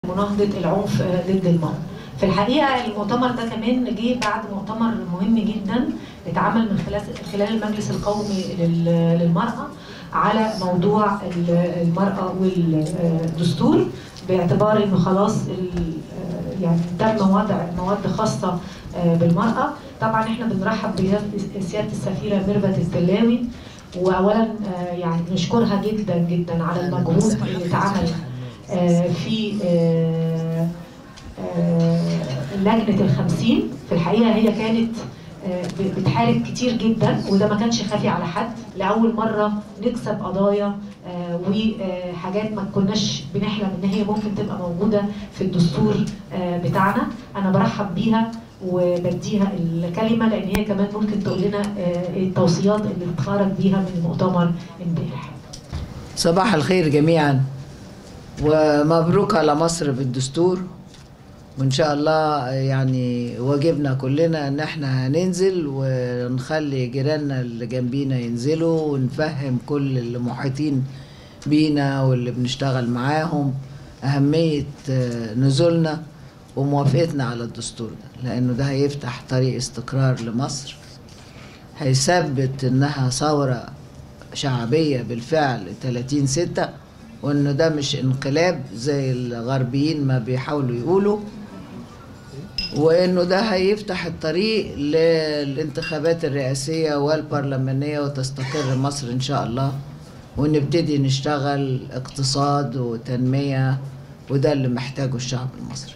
مناهضة العنف ضد المرأة في الحقيقة المؤتمر ده كمان جه بعد مؤتمر مهم جدا اتعمل من خلال خلال المجلس القومي لل- للمرأة على موضوع ال- المرأة والدستور باعتبار انه خلاص ال- يعني تم وضع مواد خاصة بالمرأة طبعا احنا بنرحب بسيادة السفيرة ميرفت السلاوي واولا آه، يعني نشكرها جدا جدا على المجهود اللي اتعمل آه، في آه، آه، لجنة الخمسين في الحقيقة هي كانت آه، بتحارب كتير جدا وده ما كانش خافي على حد لأول مرة نكسب قضايا آه، وحاجات ما كناش بنحلم ان هي ممكن تبقى موجودة في الدستور آه، بتاعنا انا برحب بيها وبديها الكلمة لان هي كمان ممكن تقول لنا آه، التوصيات اللي اتخرج بيها من المؤتمر امبارح صباح الخير جميعا ومبروك على مصر بالدستور وان شاء الله يعني واجبنا كلنا ان احنا هننزل ونخلي جيراننا اللي جنبينا ينزلوا ونفهم كل اللي محيطين بينا واللي بنشتغل معاهم اهمية آه، نزولنا وموافقتنا على الدستور ده لانه ده هيفتح طريق استقرار لمصر هيثبت انها ثورة شعبية بالفعل 30 ستة وانه ده مش انقلاب زي الغربيين ما بيحاولوا يقولوا وانه ده هيفتح الطريق للانتخابات الرئاسية والبرلمانية وتستقر مصر ان شاء الله ونبتدي نشتغل اقتصاد وتنمية وده اللي محتاجه الشعب المصري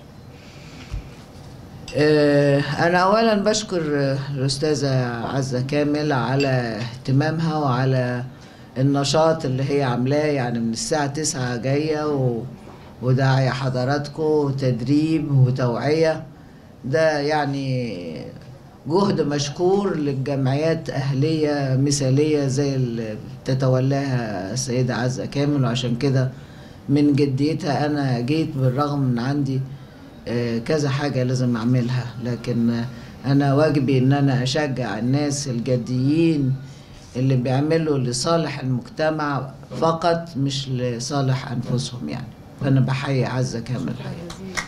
آه، أنا أولا بشكر آه، الأستاذة عزة كامل على اهتمامها وعلى النشاط اللي هي عاملاه يعني من الساعة تسعة جاية و... وداعية حضراتكم وتدريب وتوعية ده يعني جهد مشكور للجمعيات أهلية مثالية زي اللي تتولاها السيدة عزة كامل وعشان كده من جديتها أنا جيت بالرغم من عندي آه، كذا حاجة لازم أعملها لكن آه، أنا واجبي إن أنا أشجع الناس الجديين اللي بيعملوا لصالح المجتمع فقط مش لصالح أنفسهم يعني فأنا بحيي عزة كامل الحقيقة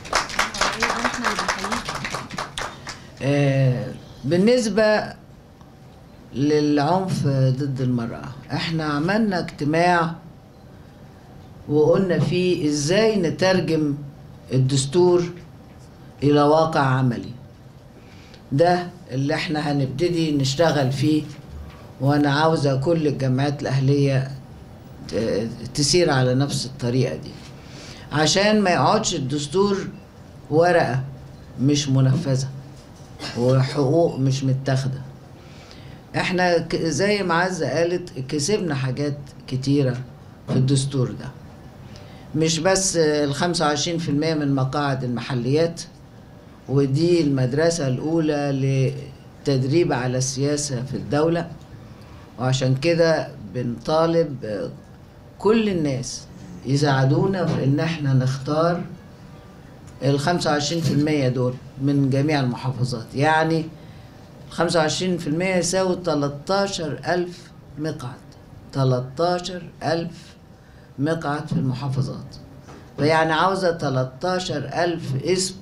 آه، بالنسبة للعنف ضد المرأة احنا عملنا اجتماع وقلنا فيه ازاي نترجم الدستور الى واقع عملي ده اللي احنا هنبتدي نشتغل فيه وانا عاوزة كل الجامعات الاهلية ت- تسير على نفس الطريقة دي عشان ما يقعدش الدستور ورقة مش منفذة وحقوق مش متاخدة احنا ك- زي ما عزة قالت كسبنا حاجات كتيرة في الدستور ده مش بس الخمسة وعشرين في المية من مقاعد المحليات ودي المدرسة الأولى للتدريب على السياسة في الدولة وعشان كده بنطالب كل الناس يساعدونا في ان احنا نختار ال 25% دول من جميع المحافظات يعني 25% يساوي 13000 مقعد 13000 مقعد في المحافظات فيعني عاوزة 13000 اسم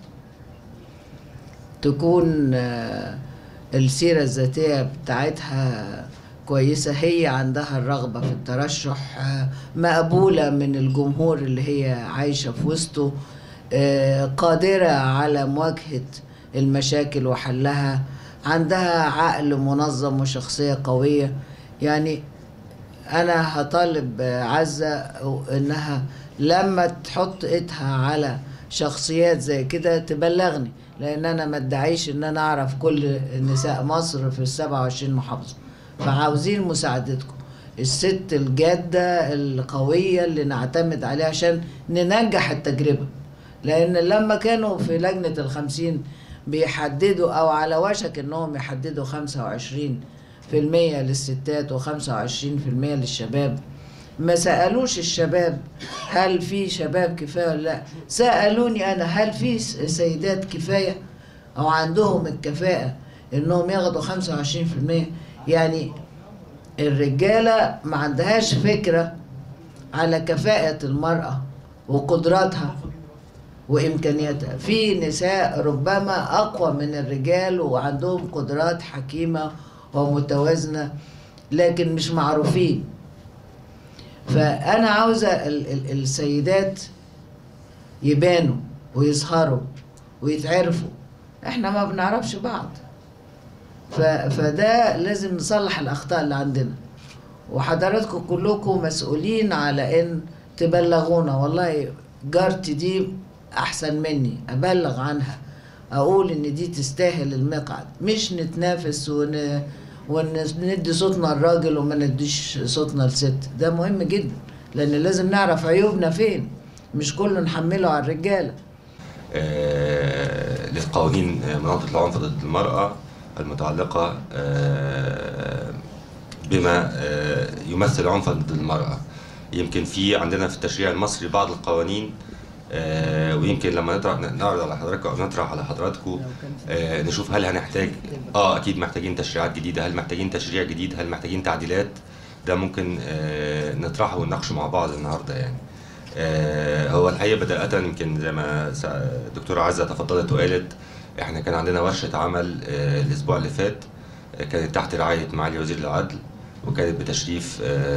تكون آه، السيرة الذاتية بتاعتها كويسة هي عندها الرغبة في الترشح آه، مقبولة من الجمهور اللي هي عايشة في وسطه آه، قادرة على مواجهة المشاكل وحلها عندها عقل منظم وشخصية قوية يعني أنا هطالب آه، عزة إنها لما تحط إيدها على شخصيات زي كده تبلغني لأن أنا ما ادعيش إن أنا أعرف كل نساء مصر في السبعة وعشرين محافظة فعاوزين مساعدتكم الست الجادة القوية اللي نعتمد عليها عشان ننجح التجربة لأن لما كانوا في لجنة الخمسين بيحددوا أو على وشك إنهم يحددوا خمسة وعشرين في المية للستات وخمسة وعشرين في المية للشباب ما سألوش الشباب هل في شباب كفاية ولا لا سألوني أنا هل في س- سيدات كفاية أو عندهم الكفاءة إنهم ياخدوا خمسة وعشرين في المية يعني الرجالة ما عندهاش فكرة على كفاءة المرأة وقدراتها وامكانياتها في نساء ربما اقوى من الرجال وعندهم قدرات حكيمه ومتوازنه لكن مش معروفين فانا عاوزه ال- ال- السيدات يبانوا ويظهروا ويتعرفوا احنا ما بنعرفش بعض ف... فده لازم نصلح الاخطاء اللي عندنا وحضراتكم كلكم مسؤولين على ان تبلغونا والله جارتي دي احسن مني ابلغ عنها اقول ان دي تستاهل المقعد مش نتنافس ون وندي صوتنا الراجل وما نديش صوتنا الست ده مهم جدا لان لازم نعرف عيوبنا فين مش كله نحمله على الرجاله آه، للقوانين آه، مناطق العنف ضد المرأة المتعلقة آه، بما آه، يمثل عنفا ضد المرأة يمكن في عندنا في التشريع المصري بعض القوانين آه، ويمكن لما نطرح نعرض على حضراتكم او نطرح على حضراتكم آه، نشوف هل هنحتاج اه اكيد محتاجين تشريعات جديده هل محتاجين تشريع جديد هل محتاجين تعديلات ده ممكن آه، نطرحه ونناقشه مع بعض النهارده يعني آه، هو الحقيقه بدايه يمكن زي ما سا- الدكتوره عزه تفضلت وقالت احنا كان عندنا ورشه عمل آه، الاسبوع اللي فات آه، كانت تحت رعايه معالي وزير العدل وكانت بتشريف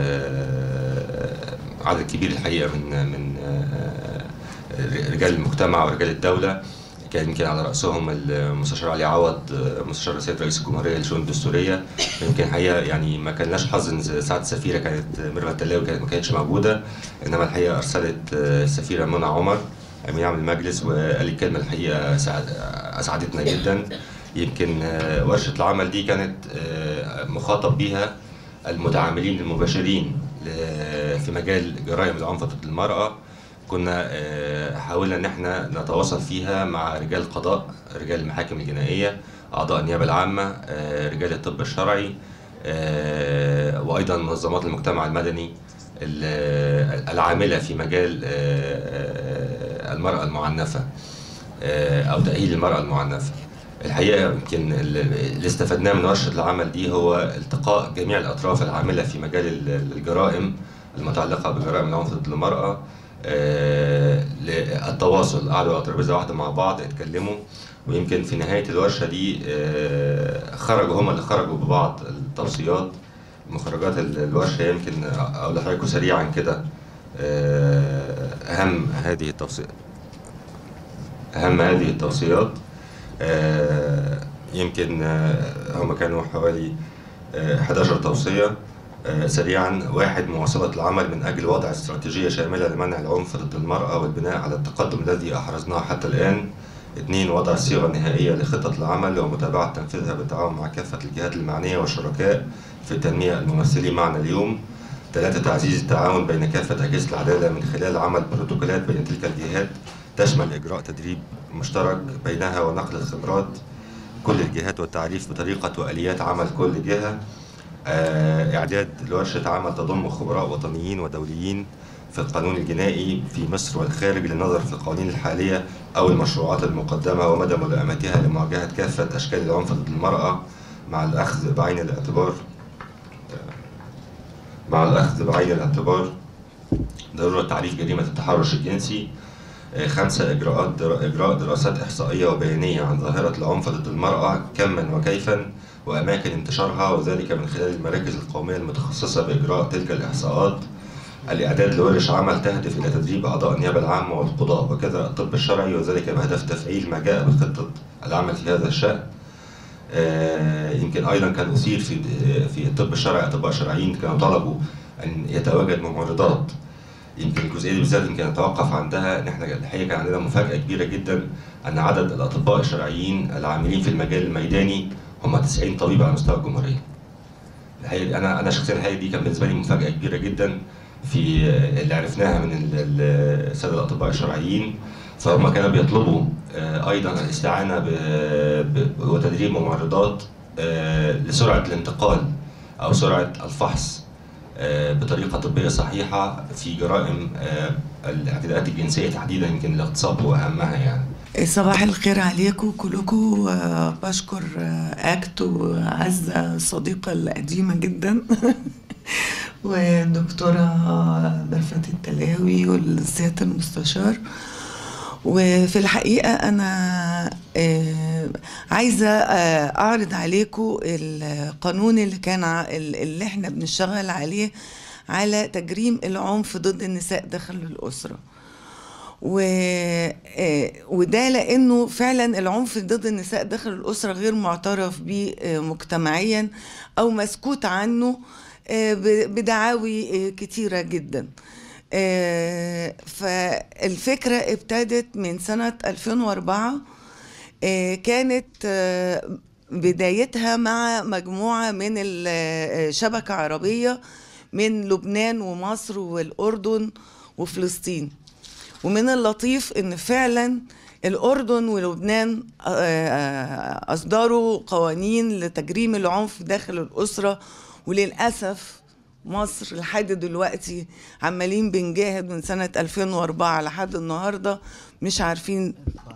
آه، عدد كبير الحقيقه من من آه، رجال المجتمع ورجال الدوله كان يمكن على راسهم المستشار علي عوض آه، مستشار السيد رئيس الجمهوريه للشؤون الدستوريه يمكن الحقيقه يعني ما كان لناش حظ ان سعاده السفيره كانت ميرفت تلاوي كانت ما كانتش موجوده انما الحقيقه ارسلت آه، السفيره منى عمر امين عام المجلس وقال الكلمه الحقيقه سعد- اسعدتنا جدا يمكن آه، ورشه العمل دي كانت آه، مخاطب بيها المتعاملين المباشرين ل- في مجال جرائم العنف ضد المراه كنا آه، حاولنا ان احنا نتواصل فيها مع رجال القضاء رجال المحاكم الجنائيه اعضاء النيابه العامه آه، رجال الطب الشرعي آه، وايضا منظمات المجتمع المدني ال- العامله في مجال آه، آه، المراه المعنفه آه، او تاهيل المراه المعنفه الحقيقه يمكن ال- اللي استفدناه من ورشه العمل دي هو التقاء جميع الاطراف العامله في مجال ال- الجرائم المتعلقه بجرائم العنف ضد المراه آه، للتواصل قعدوا على ترابيزه واحده مع بعض اتكلموا ويمكن في نهايه الورشه دي آه، خرجوا هم اللي خرجوا ببعض التوصيات مخرجات ال- الورشه يمكن اقول لحضراتكم سريعا كده آه، اهم هذه التوصيات اهم هذه التوصيات آه، يمكن آه، هم كانوا حوالي آه، 11 توصية آه، سريعا واحد مواصلة العمل من أجل وضع استراتيجية شاملة لمنع العنف ضد المرأة والبناء على التقدم الذي أحرزناه حتى الآن اثنين وضع الصيغة النهائية لخطة العمل ومتابعة تنفيذها بالتعاون مع كافة الجهات المعنية والشركاء في التنمية الممثلين معنا اليوم ثلاثة تعزيز التعاون بين كافة أجهزة العدالة من خلال عمل بروتوكولات بين تلك الجهات تشمل إجراء تدريب مشترك بينها ونقل الخبرات كل الجهات والتعريف بطريقة وآليات عمل كل جهة آه، إعداد لورشة عمل تضم خبراء وطنيين ودوليين في القانون الجنائي في مصر والخارج للنظر في القوانين الحالية أو المشروعات المقدمة ومدى ملائمتها لمواجهة كافة أشكال العنف ضد المرأة مع الأخذ بعين الاعتبار مع الأخذ بعين الاعتبار ضرورة تعريف جريمة التحرش الجنسي آه، خمسة إجراءات در... إجراء دراسات إحصائية وبيانية عن ظاهرة العنف ضد المرأة كما وكيفا وأماكن انتشارها وذلك من خلال المراكز القومية المتخصصة بإجراء تلك الإحصاءات الإعداد لورش عمل تهدف إلى تدريب أعضاء النيابة العامة والقضاء وكذا الطب الشرعي وذلك بهدف تفعيل ما جاء بخطة العمل في هذا الشأن آه، يمكن ايضا كان اثير في في الطب الشرعي اطباء شرعيين كانوا طلبوا ان يتواجد ممرضات يمكن الجزئيه دي بالذات يمكن نتوقف عندها ان احنا الحقيقه كان عندنا مفاجاه كبيره جدا ان عدد الاطباء الشرعيين العاملين في المجال الميداني هم 90 طبيب على مستوى الجمهوريه. الحقيقه انا انا شخصيا الحقيقه دي كان بالنسبه لي مفاجاه كبيره جدا في اللي عرفناها من ال- ال- الساده الاطباء الشرعيين فهم كانوا بيطلبوا آه، ايضا الاستعانه ب- ب- وتدريب ممرضات آه، لسرعه الانتقال او سرعه الفحص آه، بطريقه طبيه صحيحه في جرائم آه، الاعتداءات الجنسيه تحديدا يمكن الاغتصاب هو اهمها يعني. صباح الخير عليكم كلكم آه، بشكر آه، اكت وعزة الصديقة القديمة جدا والدكتورة برفة التلاوي والسيادة المستشار وفي الحقيقة أنا آه، عايزة آه، أعرض عليكم القانون اللي كان ع- اللي احنا بنشتغل عليه على تجريم العنف ضد النساء داخل الأسرة و... آه، وده لانه فعلا العنف ضد النساء داخل الاسره غير معترف به آه، مجتمعيا او مسكوت عنه آه، ب- بدعاوي آه، كتيره جدا آه، فالفكره ابتدت من سنه 2004 آه، كانت آه، بدايتها مع مجموعه من الشبكه عربيه من لبنان ومصر والاردن وفلسطين ومن اللطيف ان فعلا الاردن ولبنان آه، آه، اصدروا قوانين لتجريم العنف داخل الاسره وللاسف مصر لحد دلوقتي عمالين بنجاهد من سنه 2004 لحد النهارده مش عارفين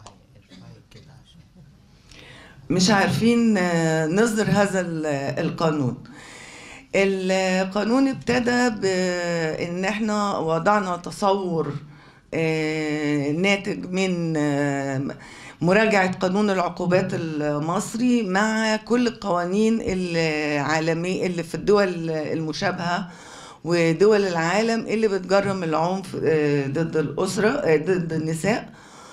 مش عارفين آه، نصدر هذا ال- القانون القانون ابتدى بان احنا وضعنا تصور آه، ناتج من آه، مراجعة قانون العقوبات المصري مع كل القوانين العالمية اللي في الدول المشابهة ودول العالم اللي بتجرم العنف آه، ضد الأسرة آه، ضد النساء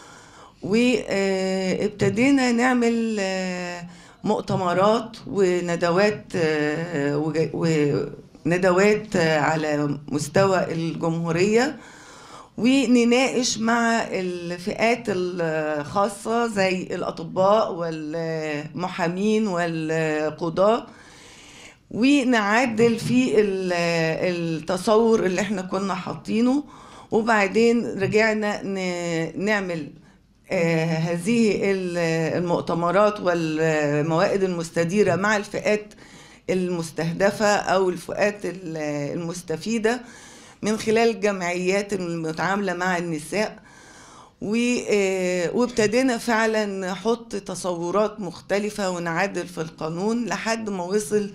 وابتدينا نعمل آه، مؤتمرات وندوات آه، وج- وندوات آه، على مستوى الجمهورية ونناقش مع الفئات الخاصة زي الأطباء والمحامين والقضاة ونعدل في ال- التصور اللي احنا كنا حاطينه وبعدين رجعنا ن- نعمل آه، هذه ال- المؤتمرات والموائد المستديرة مع الفئات المستهدفة أو الفئات ال- المستفيدة من خلال الجمعيات المتعاملة مع النساء و- آه، وابتدينا فعلا نحط تصورات مختلفة ونعدل في القانون لحد ما وصل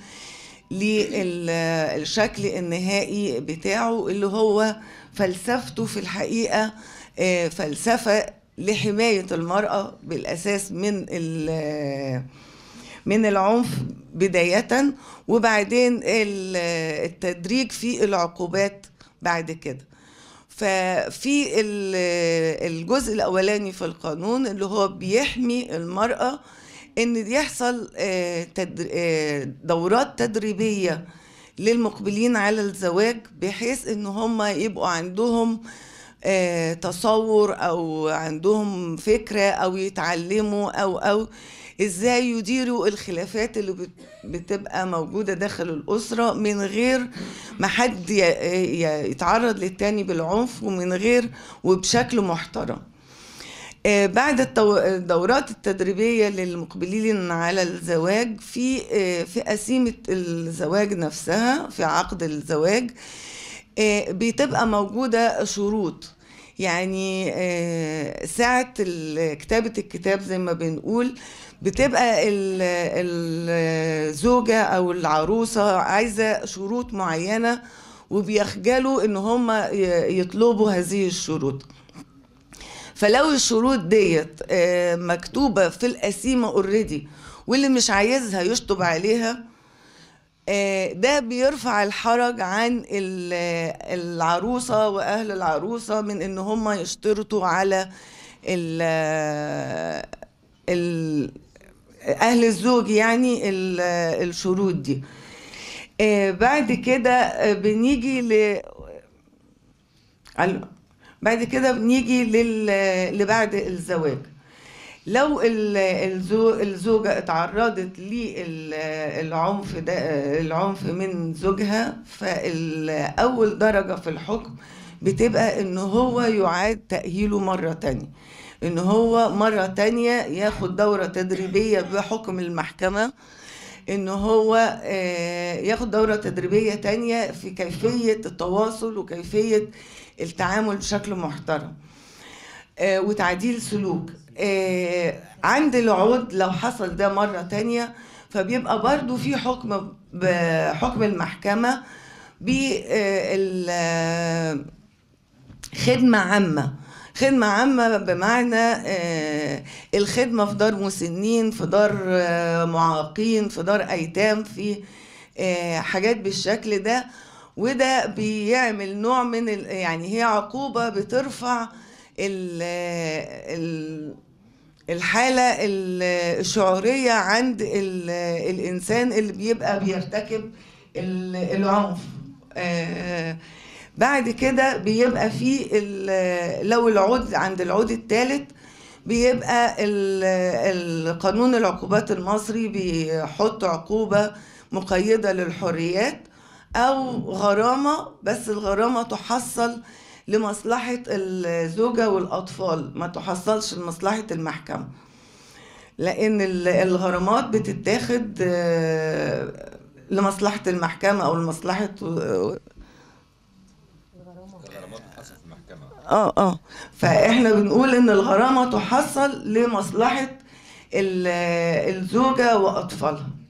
للشكل النهائي بتاعه اللي هو فلسفته في الحقيقة آه، فلسفة لحماية المرأة بالأساس من ال- من العنف بداية وبعدين ال- التدريج في العقوبات بعد كده ففي ال- الجزء الأولاني في القانون اللي هو بيحمي المرأة إن يحصل آه، تدر- آه، دورات تدريبية للمقبلين على الزواج بحيث إن هم يبقوا عندهم آه، تصور أو عندهم فكرة أو يتعلموا أو أو ازاي يديروا الخلافات اللي بت- بتبقى موجودة داخل الأسرة من غير ما حد ي- ي- يتعرض للتاني بالعنف ومن غير وبشكل محترم آه، بعد التو- الدورات التدريبية للمقبلين على الزواج في آه، في قسيمة الزواج نفسها في عقد الزواج آه، بتبقى موجودة شروط يعني آه، ساعة ال- كتابة الكتاب زي ما بنقول بتبقى ال- الزوجة أو العروسة عايزة شروط معينة وبيخجلوا إن هم ي- يطلبوا هذه الشروط فلو الشروط ديت آه، مكتوبة في القسيمة اوريدي واللي مش عايزها يشطب عليها آه، ده بيرفع الحرج عن ال- العروسة وأهل العروسة من إن هم يشترطوا على ال ال أهل الزوج يعني ال- الشروط دي آه، بعد كده آه، بنيجي ل ال- بعد كده بنيجي لل... لبعد الزواج لو ال- الزو... الزوجة اتعرضت للعنف ده العنف من زوجها فأول درجة في الحكم بتبقى ان هو يعاد تأهيله مرة تانية ان هو مرة تانية ياخد دورة تدريبية بحكم المحكمة ان هو آه، ياخد دورة تدريبية تانية في كيفية التواصل وكيفية التعامل بشكل محترم آه، وتعديل سلوك آه، عند العود لو حصل ده مرة تانية فبيبقى برضو في حكم بحكم المحكمة بخدمة عامة خدمة عامة بمعنى آه، الخدمة في دار مسنين في دار آه، معاقين في دار أيتام في آه، حاجات بالشكل ده وده بيعمل نوع من ال- يعني هي عقوبة بترفع ال ال الحالة ال- الشعورية عند ال- الإنسان اللي بيبقى بيرتكب ال- العنف آه، بعد كده بيبقى في ال- لو العود عند العود الثالث بيبقى ال- القانون العقوبات المصري بيحط عقوبة مقيدة للحريات أو غرامة بس الغرامة تحصل لمصلحة الزوجة والأطفال ما تحصلش لمصلحة المحكمة لأن ال- الغرامات بتتاخد آه، لمصلحة المحكمة أو لمصلحة اه اه فاحنا بنقول ان الغرامه تحصل لمصلحه ال- الزوجه واطفالها